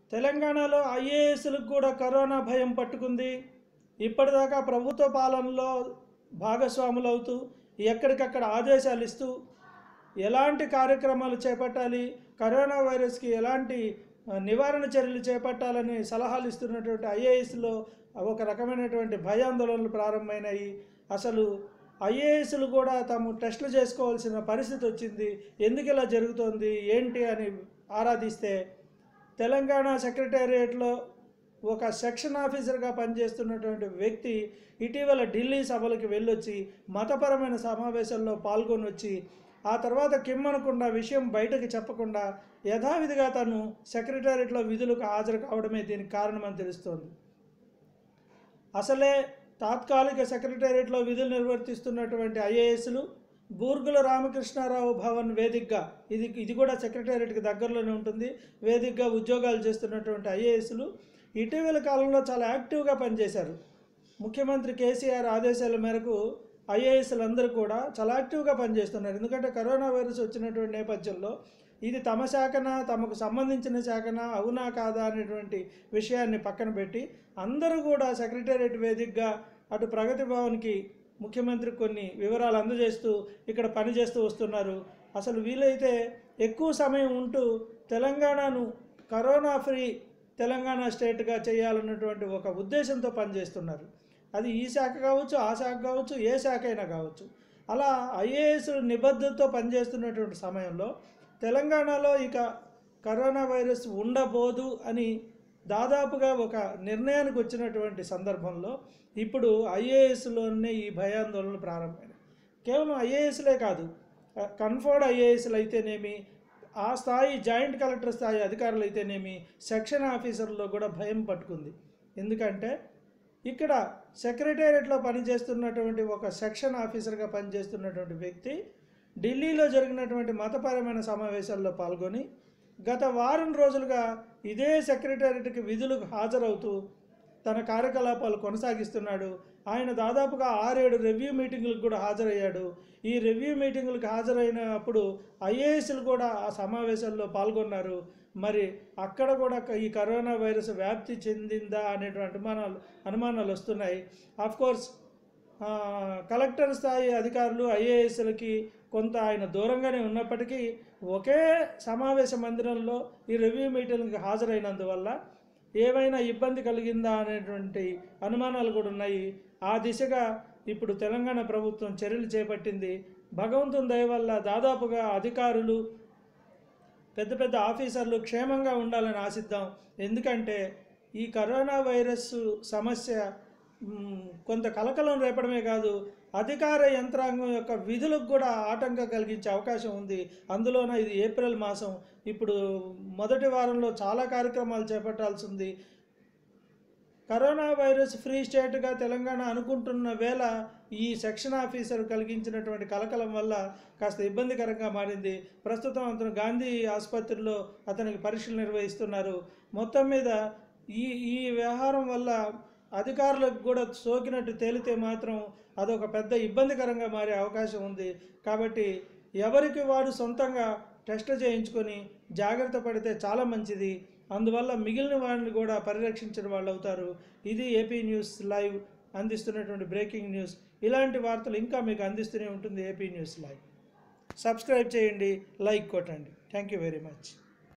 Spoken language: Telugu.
తెలంగాణలో ఐఏఎస్లకు కూడా కరోనా భయం పట్టుకుంది ఇప్పటిదాకా ప్రభుత్వ పాలనలో భాగస్వాములు అవుతూ ఎక్కడికక్కడ ఆదేశాలు ఇస్తూ ఎలాంటి కార్యక్రమాలు చేపట్టాలి కరోనా వైరస్కి ఎలాంటి ఆ, నివారణ చర్యలు చేపట్టాలని సలహాలు ఇస్తున్నటువంటి ఐఏఎస్లో ఒక రకమైనటువంటి భయాందోళనలు ప్రారంభమైనాయి అసలు ఐఏఎస్లు కూడా తాము టెస్టులు చేసుకోవాల్సిన పరిస్థితి వచ్చింది ఎందుకు ఇలా జరుగుతోంది ఏంటి అని ఆరాధిస్తే తెలంగాణ సెక్రటేరియట్లో ఒక సెక్షన్ ఆఫీసర్గా పనిచేస్తున్నటువంటి వ్యక్తి ఇటీవల ఢిల్లీ సభలకు వెళ్ళొచ్చి మతపరమైన సమావేశాల్లో పాల్గొని వచ్చి ఆ తర్వాత కిమ్మనకుండా విషయం బయటకు చెప్పకుండా యథావిధిగా తను సెక్రటేరియట్లో విధులకు హాజరు కావడమే దీనికి కారణమని తెలుస్తోంది అసలే తాత్కాలిక సెక్రటేరియట్లో విధులు నిర్వర్తిస్తున్నటువంటి ఐఏఎస్లు బూర్గుల రామకృష్ణారావు భవన్ వేదికగా ఇది ఇది కూడా సెక్రటేరియట్కి దగ్గరలోనే ఉంటుంది వేదికగా ఉద్యోగాలు చేస్తున్నటువంటి ఐఏఎస్లు ఇటీవల కాలంలో చాలా యాక్టివ్గా పనిచేశారు ముఖ్యమంత్రి కేసీఆర్ ఆదేశాల మేరకు ఐఏఎస్లు అందరూ కూడా చాలా యాక్టివ్గా పనిచేస్తున్నారు ఎందుకంటే కరోనా వైరస్ వచ్చినటువంటి నేపథ్యంలో ఇది తమ శాఖన తమకు సంబంధించిన శాఖన అవునా కాదా అనేటువంటి విషయాన్ని పక్కన పెట్టి అందరూ కూడా సెక్రటేరియట్ వేదికగా అటు ప్రగతి భవన్కి ముఖ్యమంత్రి కొన్ని వివరాలు అందజేస్తూ ఇక్కడ పనిచేస్తూ వస్తున్నారు అసలు వీలైతే ఎక్కువ సమయం ఉంటూ తెలంగాణను కరోనా ఫ్రీ తెలంగాణ స్టేట్గా చేయాలన్నటువంటి ఒక ఉద్దేశంతో పనిచేస్తున్నారు అది ఈ శాఖ కావచ్చు ఆ శాఖ కావచ్చు ఏ శాఖ అయినా కావచ్చు అలా ఐఏఎస్ నిబద్ధతతో పనిచేస్తున్నటువంటి సమయంలో తెలంగాణలో ఇక కరోనా వైరస్ ఉండబోదు అని దాదాపుగా ఒక నిర్ణయానికి వచ్చినటువంటి సందర్భంలో ఇప్పుడు ఐఏఎస్లోనే ఈ భయాందోళనలు ప్రారంభమైనాయి కేవలం ఐఏఎస్లే కాదు కన్ఫర్డ్ ఐఏఎస్లు అయితేనేమి ఆ స్థాయి జాయింట్ కలెక్టర్ స్థాయి అధికారులు అయితేనేమి సెక్షన్ ఆఫీసర్లో కూడా భయం పట్టుకుంది ఎందుకంటే ఇక్కడ సెక్రటేరియట్లో పనిచేస్తున్నటువంటి ఒక సెక్షన్ ఆఫీసర్గా పనిచేస్తున్నటువంటి వ్యక్తి ఢిల్లీలో జరిగినటువంటి మతపరమైన సమావేశాల్లో పాల్గొని గత వారం రోజులుగా ఇదే సెక్రటేరియట్కి విధులకు హాజరవుతూ తన కార్యకలాపాలు కొనసాగిస్తున్నాడు ఆయన దాదాపుగా ఆరేడు రివ్యూ మీటింగులకు కూడా హాజరయ్యాడు ఈ రివ్యూ మీటింగులకు హాజరైనప్పుడు ఐఏఎస్లు కూడా ఆ సమావేశాల్లో పాల్గొన్నారు మరి అక్కడ కూడా ఈ కరోనా వైరస్ వ్యాప్తి చెందిందా అనేటువంటి అనుమానాలు అనుమానాలు వస్తున్నాయి కోర్స్ కలెక్టర్ స్థాయి అధికారులు ఐఏఎస్లకి కొంత ఆయన దూరంగానే ఉన్నప్పటికీ ఒకే సమావేశ మందిరంలో ఈ రివ్యూ మీటింగ్కి హాజరైనందువల్ల ఏమైనా ఇబ్బంది కలిగిందా అనేటువంటి అనుమానాలు కూడా ఉన్నాయి ఆ దిశగా ఇప్పుడు తెలంగాణ ప్రభుత్వం చర్యలు చేపట్టింది భగవంతుని దయ వల్ల దాదాపుగా అధికారులు పెద్ద పెద్ద ఆఫీసర్లు క్షేమంగా ఉండాలని ఆశిద్దాం ఎందుకంటే ఈ కరోనా వైరస్ సమస్య మ్, కొంత కలకలం రేపడమే కాదు అధికార యంత్రాంగం యొక్క విధులకు కూడా ఆటంకం కలిగించే అవకాశం ఉంది అందులోన ఇది ఏప్రిల్ మాసం ఇప్పుడు మొదటి వారంలో చాలా కార్యక్రమాలు చేపట్టాల్సి ఉంది కరోనా వైరస్ ఫ్రీ స్టేట్గా తెలంగాణ అనుకుంటున్న వేళ ఈ సెక్షన్ ఆఫీసర్ కలిగించినటువంటి కలకలం వల్ల కాస్త ఇబ్బందికరంగా మారింది ప్రస్తుతం అతను గాంధీ ఆసుపత్రిలో అతనికి పరీక్షలు నిర్వహిస్తున్నారు మొత్తం మీద ఈ ఈ వ్యవహారం వల్ల అధికారులకు కూడా సోకినట్టు తేలితే మాత్రం అదొక పెద్ద ఇబ్బందికరంగా మారే అవకాశం ఉంది కాబట్టి ఎవరికి వారు సొంతంగా టెస్ట్ చేయించుకొని జాగ్రత్త పడితే చాలా మంచిది అందువల్ల మిగిలిన వారిని కూడా పరిరక్షించిన వాళ్ళు అవుతారు ఇది ఏపీ న్యూస్ లైవ్ అందిస్తున్నటువంటి బ్రేకింగ్ న్యూస్ ఇలాంటి వార్తలు ఇంకా మీకు అందిస్తూనే ఉంటుంది ఏపీ న్యూస్ లైవ్ సబ్స్క్రైబ్ చేయండి లైక్ కొట్టండి థ్యాంక్ యూ వెరీ మచ్